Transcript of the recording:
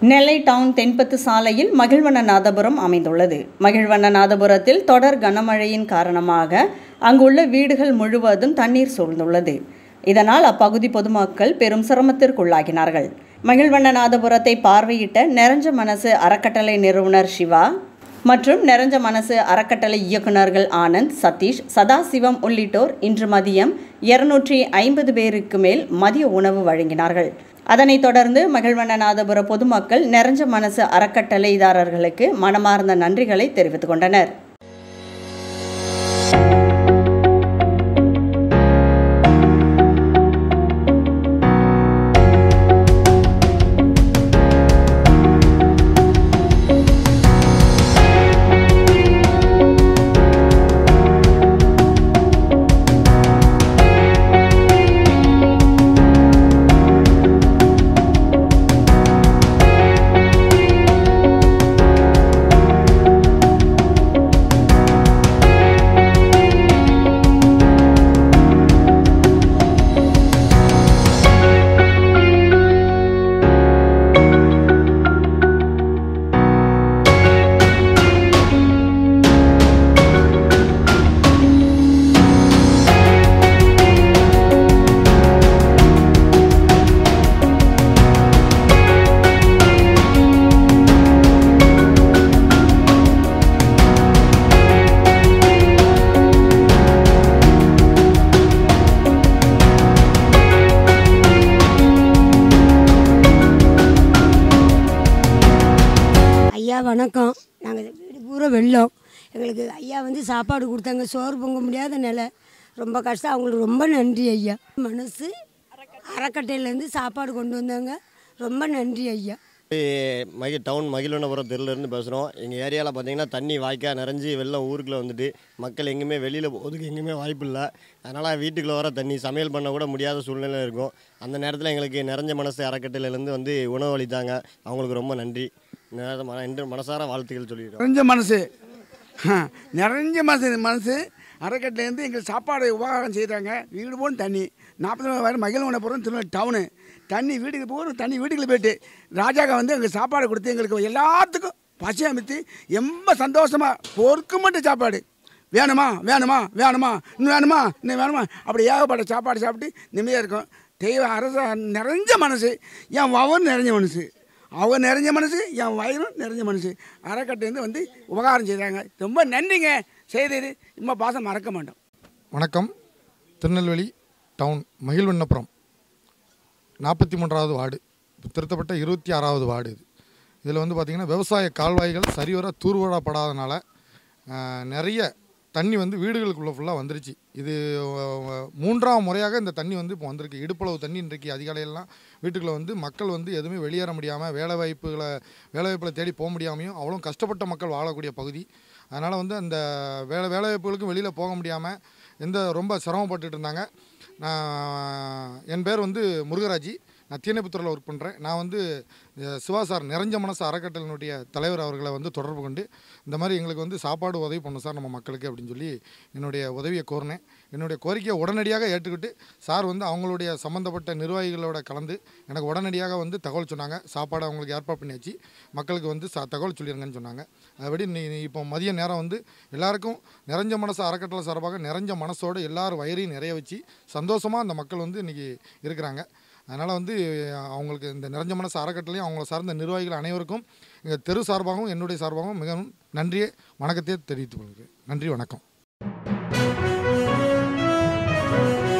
நெல்லை down தென்பத்து சாலையில் மகிழ்வண்ணநாதபுரம் அமைந்துள்ளது மகிழ்வண்ணநாதபுரத்தில் தொடர் கனமழையின் காரணமாக அங்குள்ள வீடுகள் முழுவதும் தண்ணீர் சூழ்ந்துள்ளது இதனால் அப்பகுதி பொதுமக்கள் பெரும் சிரமத்திற்குள்ளாகினார்கள் மகிழ்வண்ணநாதபுரத்தை பார்வையிட்ட நெறஞ்ச மனசு அறக்கட்டளை நிறுவனர் சிவா மற்றும் நெறஞ்ச மனசு அறக்கட்டளை இயக்குநர்கள் ஆனந்த் சதீஷ் சதாசிவம் உள்ளிட்டோர் இன்று மதியம் இருநூற்றி ஐம்பது பேருக்கு மேல் மதிய உணவு வழங்கினார்கள் அதனைத் தொடர்ந்து மகிழ்வண்ணநாதபுர பொதுமக்கள் நெறஞ்ச மனசு அறக்கட்டளைதாரர்களுக்கு மனமார்ந்த நன்றிகளை தெரிவித்துக் கொண்டனர் ஐயா வணக்கம் நாங்கள் வீடு பூரா வெள்ளம் எங்களுக்கு ஐயா வந்து சாப்பாடு கொடுத்தாங்க சோறு பொங்க முடியாத நிலை ரொம்ப கஷ்டம் அவங்களுக்கு ரொம்ப நன்றி ஐயா மனசு அறக்கட்டையிலேருந்து சாப்பாடு கொண்டு வந்தாங்க ரொம்ப நன்றி ஐயா மகி டவுன் மகிழ்வனபுரம் தெருலேருந்து பேசுகிறோம் எங்கள் ஏரியாவில் பார்த்தீங்கன்னா தண்ணி வாய்க்கால் நிறைஞ்சி வெள்ளம் ஊருக்குள்ளே வந்துட்டு மக்கள் எங்கேயுமே வெளியில் போகிறதுக்கு எங்கேயுமே வாய்ப்பு இல்லை அதனால் வீட்டுக்குள்ளே வர தண்ணி சமையல் பண்ண கூட முடியாத சூழ்நிலை இருக்கும் அந்த நேரத்தில் எங்களுக்கு நிறைஞ்ச மனசு அறக்கட்டளையிலேருந்து வந்து உணவு அளித்தாங்க அவங்களுக்கு ரொம்ப நன்றி நிறைய மன- என்று மனசார வாழ்த்துக்கள் சொல்லிடுறோம் நிறைஞ்ச மனசு ஹ, நிறைஞ்ச மனசு மனசு அறக்கட்டிலேருந்து எங்களுக்கு சாப்பாடு உபகாரம் செய்கிறாங்க வீடு போன தண்ணி நாற்பது வரை மகிழ்வனபுரம் திருநெல் டவுனு தண்ணி வீட்டுக்கு போகணும் தண்ணி வீட்டுக்குள்ள போயிட்டு ராஜாக்கா வந்து எங்களுக்கு சாப்பாடு கொடுத்து எங்களுக்கு எல்லாத்துக்கும் பசி அமைத்து ரொம்ப சந்தோஷமாக பொறுக்க மட்டும் சாப்பாடு வேணுமா வேணுமா வேணுமா இன்னும் வேணுமா இன்னும் வேணுமா அப்படி ஏகப்பட்ட சாப்பாடு சாப்பிட்டு நிம்மதியாக இருக்கும் தெய்வ அரச நிறைஞ்ச மனசு என் வவன் நிறைஞ்ச மனசு அவங்க நிறைஞ்ச மனசு என் வயிறும் நிறைஞ்ச மனசு அறக்கட்டேருந்து வந்து உபகாரம் செய்கிறாங்க ரொம்ப நன்றிங்க செய்தது இம்மா பாசம் மறக்க மாட்டோம் வணக்கம் திருநெல்வேலி டவுன் மகிழ்வண்ணபுரம் நாற்பத்தி மூன்றாவது வார்டு திருத்தப்பட்ட இருபத்தி ஆறாவது வார்டு இது இதில் வந்து பார்த்திங்கன்னா விவசாய கால்வாய்கள் சரிவர தூர்வாடப்படாதனால ஆஹ், நிறைய தண்ணி வந்து வீடுகளுக்குள்ளே ஃபுல்லாக வந்துருச்சு இது அஹ், மூன்றாம் முறையாக இந்த தண்ணி வந்து இப்போ வந்திருக்கு இடுப்பளவு தண்ணி இன்றைக்கு அதிகாலையெல்லாம் வீட்டுக்குள்ளே வந்து மக்கள் வந்து எதுவுமே வெளியேற முடியாமல் வேலை வாய்ப்புகளை வேலை வாய்ப்புகளை தேடி போக முடியாமையும் அவ்வளோ கஷ்டப்பட்ட மக்கள் வாழக்கூடிய பகுதி அதனால் வந்து அந்த வேலை வேலை வாய்ப்புகளுக்கும் வெளியில் போக முடியாமல் எந்த ரொம்ப சிரமப்பட்டுட்டு இருந்தாங்க நான் என் பேர் வந்து முருகராஜி நான் தீனபுத்தூரில் ஒர்க் பண்ணுறேன் நான் வந்து அஹ், சிவா சார் நிறைஞ்ச மனசு அறக்கட்டளையினுடைய தலைவர் அவர்களை வந்து தொடர்பு கொண்டு இந்த மாதிரி எங்களுக்கு வந்து சாப்பாடு உதவி பண்ணும் சார் நம்ம மக்களுக்கு அப்படின்னு சொல்லி என்னுடைய உதவியை கோரினேன் என்னுடைய கோரிக்கையை உடனடியாக ஏற்றுக்கிட்டு சார் வந்து அவங்களுடைய சம்மந்தப்பட்ட நிர்வாகிகளோட கலந்து எனக்கு உடனடியாக வந்து தகவல் சொன்னாங்க சாப்பாடு அவங்களுக்கு ஏற்பாடு பண்ணியாச்சு மக்களுக்கு வந்து சா தகவல் சொல்லிடுங்கன்னு சொன்னாங்க அதுபடி நீ நீ இப்போ மதிய நேரம் வந்து எல்லாருக்கும் நிறைஞ்ச மனசு அறக்கட்டளை சார்பாக நிறைஞ்ச மனசோடு எல்லாரும் வயிறையும் நிறைய வச்சு சந்தோஷமாக அந்த மக்கள் வந்து இன்றைக்கி இருக்கிறாங்க அதனால் வந்து அவங்களுக்கு இந்த நிறைஞ்ச மனசு அறக்கட்டளையும் அவங்கள சார்ந்த நிர்வாகிகள் அனைவருக்கும் எங்கள் தெரு சார்பாகவும் என்னுடைய சார்பாகவும் மிகவும் நன்றியை வணக்கத்தை தெரிவித்துக் கொள்கிறேன் நன்றி வணக்கம்